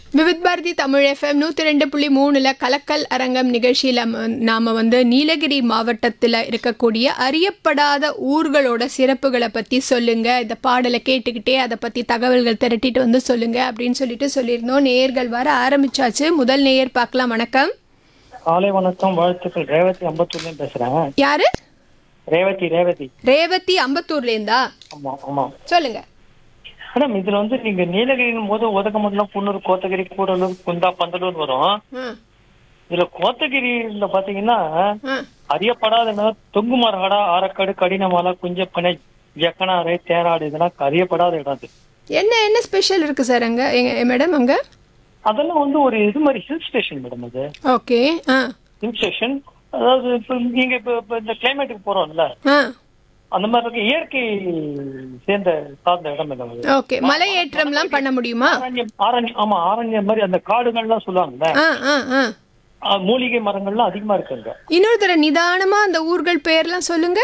Vividh Bharathi Tamil FM நூற்றி ரெண்டு புள்ளி மூணில் கலக்கல் அரங்கம் நிகழ்ச்சியில் நாம் வந்து நீலகிரி மாவட்டத்தில் இருக்கக்கூடிய அறியப்படாத ஊர்களோட சிறப்புகளை பற்றி சொல்லுங்கள் இந்த பாடலை கேட்டுக்கிட்டே அதை பற்றி தகவல்கள் திரட்டிட்டு வந்து சொல்லுங்கள் அப்படின்னு சொல்லிட்டு சொல்லியிருந்தோம் நேயர்கள் வர ஆரம்பிச்சாச்சு முதல் நேயர் பார்க்கலாம் வணக்கம் காலை வணக்கம் வாழ்த்துக்கள் ரேவதி அம்பத்தூர்ல பேசுறேன் யாரு ரேவதி ரேவதி ரேவதி அம்பத்தூர்லேருந்தா ஆமா ஆமா சொல்லுங்க மேடம் இதுல வந்து நீங்க நீலகிரியின் போது உதகமண்டலம் குன்னூர் கோத்தகிரி கூடலூர் குந்தா பந்தலூர் வரும் ம் இதுல கோத்தகிரியில பாத்தீங்கன்னா ம் அறியப்படாத இடம் தொங்கு மரகடா ஆரக்காடு கடினமாலா குஞ்சப்பனை ஜக்கனாரை தேராடு இதெல்லாம் அறியப்படாத இடம் அது என்ன என்ன ஸ்பெஷல் இருக்கு சார் அங்கே எங்க மேடம் அங்கே அதெல்லாம் வந்து ஒரு இது மாதிரி ஹில் ஸ்டேஷன் மேடம் அது ஓகே ஆ ஹில் ஸ்டேஷன் அதாவது இப்ப நீங்க இப்ப இப்ப இந்த கிளைமேட்டுக்கு போறோம்ல ஆ அந்த மாதிரி இருக்க இயற்கை சேர்ந்த சார்ந்த இடம் மேடம் அது ஓகே மலை ஏற்றம்லாம் பண்ண முடியுமா ஆரண்யம் ஆரண்யம் ஆமா ஆரண்யம் மாதிரி அந்த காடுகள்லாம் சொல்லுவாங்கல்ல ஆ ஆ ஆ ஆ, மூலிகை மரங்கள்லாம் அதிகமா இருக்குங்க இன்னொரு தடவை நிதானமா அந்த ஊர்கள் பேர்லாம் சொல்லுங்க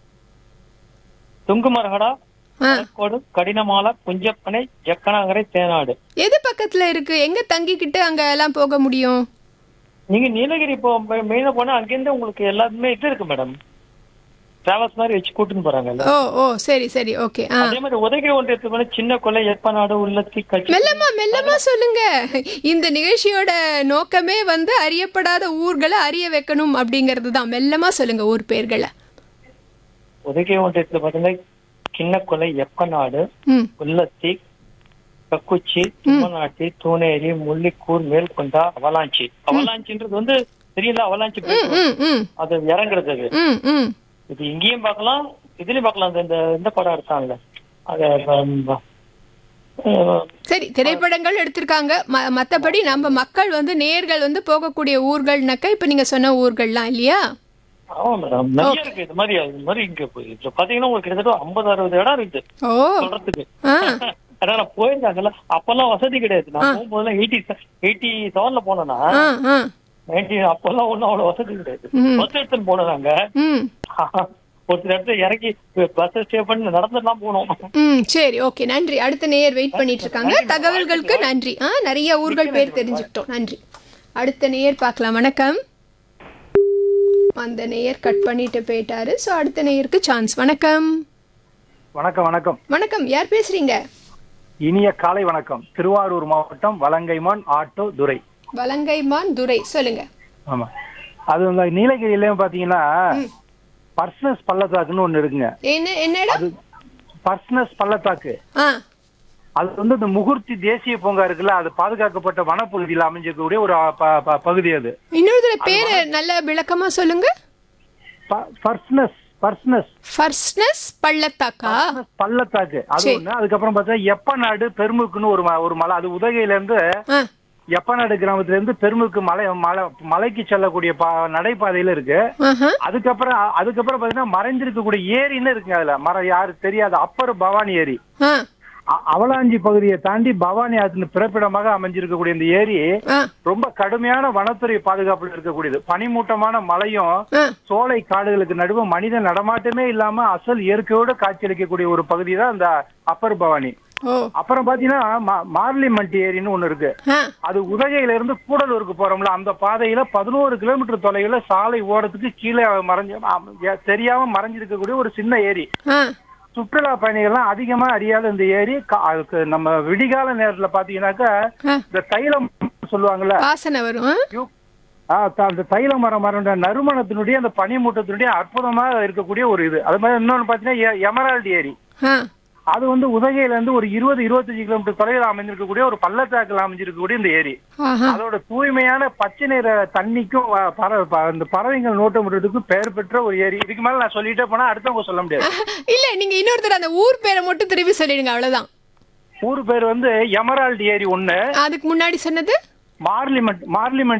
தொங்கு மரகடா ஆ கோடு கடினமால குஞ்சப்பனை ஜக்கனாகரை தேனாடு எது பக்கத்துல இருக்கு எங்க தங்கிக்கிட்டு அங்க எல்லாம் போக முடியும் நீங்க நீலகிரி போ மெயினா போனா அங்கேருந்து உங்களுக்கு எல்லாருமே இது இருக்கு மேடம் டிராவல்ஸ் மாதிரி வச்சு கூட்டின்னு போறாங்கல்ல ஓ ஓ சரி சரி ஓகே ஆ அதே மாதிரி உதகை ஒன்றியத்துக்கு போனா சின்ன கொலை ஏற்பாடு உள்ளத்தி கட்சி மெல்லமா மெல்லமா சொல்லுங்க இந்த நிகழ்ச்சியோட நோக்கமே வந்து அறியப்படாத ஊர்களை அறிய வைக்கணும் அப்படிங்கிறது தான் மெல்லமா சொல்லுங்க ஊர் பேர்களை உதகை ஒன்றியத்துல பாத்தீங்கன்னா சின்ன கொலை எப்பநாடு ம் உள்ளத்தி கக்குச்சி தும்மநாட்டி தூணேரி முள்ளிக்கூர் மேல்கொண்டா அவலாஞ்சி அவலாஞ்சின்றது வந்து தெரியல அவலாஞ்சி ம் ம் ம் அது இறங்குறது அது ம் ம் இது இங்கேயும் பார்க்கலாம் இதுலயும் பார்க்கலாம் இந்த- இந்த இந்த படம் எடுத்தாங்கல்ல அது ம், அஹ், சரி திரைப்படங்கள் எடுத்திருக்காங்க ம மற்றபடி நம்ம மக்கள் வந்து நேர்கள் வந்து போகக்கூடிய ஊர்கள்னாக்கா இப்போ நீங்கள் சொன்ன ஊர்கள்லாம் இல்லையா ஆமா மேடம் நிறைய இருக்கு இது மாதிரி இது மாதிரி இங்க போய் இதுல பாத்தீங்கன்னா உங்களுக்கு கிட்டத்தட்ட ஐம்பது அறுபது இடம் இருக்குது ஓ சொல்றதுக்கு ஆ ஆனா நான் போயிருந்தாங்கல்ல அப்பெல்லாம் வசதி கிடையாது நான் போகும்போதெல்லாம் எயிட்டி எயிட்டி செவன்ல போனேன்னா ஆ ஆ நைன்டி அப்பெல்லாம் ஒண்ணும் அவ்வளவு வசதி கிடையாது ம். பஸ் எடுத்துன்னு போனோம் நாங்க ம் ஒரு சில இடத்துல இறங்கி பஸ் ஸ்டே பண்ணி நடந்துலாம் போனோம் ம் சரி ஓகே நன்றி அடுத்த நேயர் வெயிட் பண்ணிட்டு இருக்காங்க தகவல்களுக்கு நன்றி ஆ நிறைய ஊர்கள் பேர் தெரிஞ்சுக்கிட்டோம் நன்றி அடுத்த நேயர் பார்க்கலாம் வணக்கம் அந்த நேயர் கட் பண்ணிட்டு போயிட்டாரு ஸோ அடுத்த நேயருக்கு சான்ஸ் வணக்கம் வணக்கம் வணக்கம் வணக்கம் யார் பேசுறீங்க இனிய காலை வணக்கம் திருவாரூர் மாவட்டம் வலங்கைமான் ஆட்டோ துரை வலங்கைமான் துரை சொல்லுங்க ஆமா அது வந்து நீலகிரியிலயும் பாத்தீங்கன்னா பர்சனஸ் பள்ளத்தாக்குன்னு ஒண்ணு இருக்குங்க என்ன என்னடா அது பர்சனஸ் பள்ளத்தாக்கு ஆ அது வந்து இந்த முகூர்த்தி தேசிய பூங்கா இருக்குல்ல அது பாதுகாக்கப்பட்ட வனப்பகுதியில் அமைஞ்சிருக்கக்கூடிய ஒரு அ, ப- ப- பகுதி அது இன்னொரு தடவை பேரு நல்ல விளக்கமா சொல்லுங்க பர்சனஸ் பர்சனஸ் ஃபர்ஸ்ட்னஸ் பள்ளத்தாக்கா பள்ளத்தாக்கு அது சரி. ஒண்ணு அதுக்கப்புறம் பார்த்தா எப்பநாடு பெருமுக்குன்னு ஒரு ம- ஒரு மலை அது உதகையில இருந்து ஆ எப்பநாடு கிராமத்துல இருந்து பெருமுக்கு மலை மலை மலைக்கு செல்லக்கூடிய பா- நடைபாதையில இருக்கு ஆஹா அதுக்கப்புறம் அதுக்கப்புறம் பாத்தீங்கன்னா மறைந்திருக்கக்கூடிய ஏரின்னு இருக்குங்க அதுல மரம் யாரு தெரியாது அப்பர் பவானி ஏரி ஆ அ- அவலாஞ்சி பகுதியை தாண்டி பவானி ஆற்றின் பிறப்பிடமாக அமைஞ்சிருக்கக்கூடிய இந்த ஏரி ஆ ரொம்ப கடுமையான வனத்துறை பாதுகாப்புல இருக்கக்கூடியது பனிமூட்டமான மலையும் ஆ சோலை காடுகளுக்கு நடுவே மனித நடமாட்டமே இல்லாம அசல் இயற்கையோட காட்சியளிக்கக்கூடிய ஒரு பகுதி தான் இந்த அப்பர் பவானி ஓ அப்புறம் பாத்தீங்கன்னா மா- மார்லிமண்டி ஏரின்னு ஒண்ணு இருக்கு ஆ அது உதகையில இருந்து கூடலூருக்கு போறோம்ல அந்த பாதையில பதினோரு கிலோமீட்டர் தொலைவுல சாலை ஓரத்துக்கு கீழே மறைஞ்சு ஆ, ஏ- தெரியாம மறைஞ்சிருக்கக்கூடிய ஒரு சின்ன ஏரி ஆ சுற்றுலா பயணிகள்லாம் அதிகமா அறியாத இந்த ஏரி கா- அதுக்கு நம்ம விடிகால நேரத்துல பாத்தீங்கன்னாக்கா ஆ இந்த தைலம் சொல்லுவாங்கல்ல வாசனை வரும் ஆ? யூ- ஆ, த- அந்த தைல மரம் மரம் நறுமணத்தினுடைய அந்த பனிமூட்டத்தினுடைய அற்புதமா இருக்கக்கூடிய ஒரு இது அது மாதிரி இன்னொன்னு பாத்தீங்கன்னா எ- எமரால்டு ஏரி ஆ அது வந்து உதகையில இருந்து ஒரு இருபது இருபத்தஞ்சு கிலோமீட்டர் தொலைவில் அமைஞ்சிருக்கக்கூடிய ஒரு பள்ளத்தாக்கில் அமைஞ்சிருக்கக்கூடிய இந்த ஏரி ஆஹா அதோட தூய்மையான பச்சை நிற தண்ணிக்கும் வ- பற- ப- அந்த பறவைகள் நோட்டமிடுறதுக்கும் பெயர் பெற்ற ஒரு ஏரி இதுக்கு மேல நான் சொல்லிட்டே போனா அடுத்தவங்க சொல்ல முடியாது இல்ல நீங்க இன்னொருத்தர் அந்த ஊர் பேரை மட்டும் திருப்பி சொல்லிடுங்க அவ்வளவுதான் ஊர் பேர் வந்து எமரால்டு ஏரி ஒண்ணு அதுக்கு முன்னாடி சொன்னது மார்லிமெண்ட் மார்லிமெண்ட்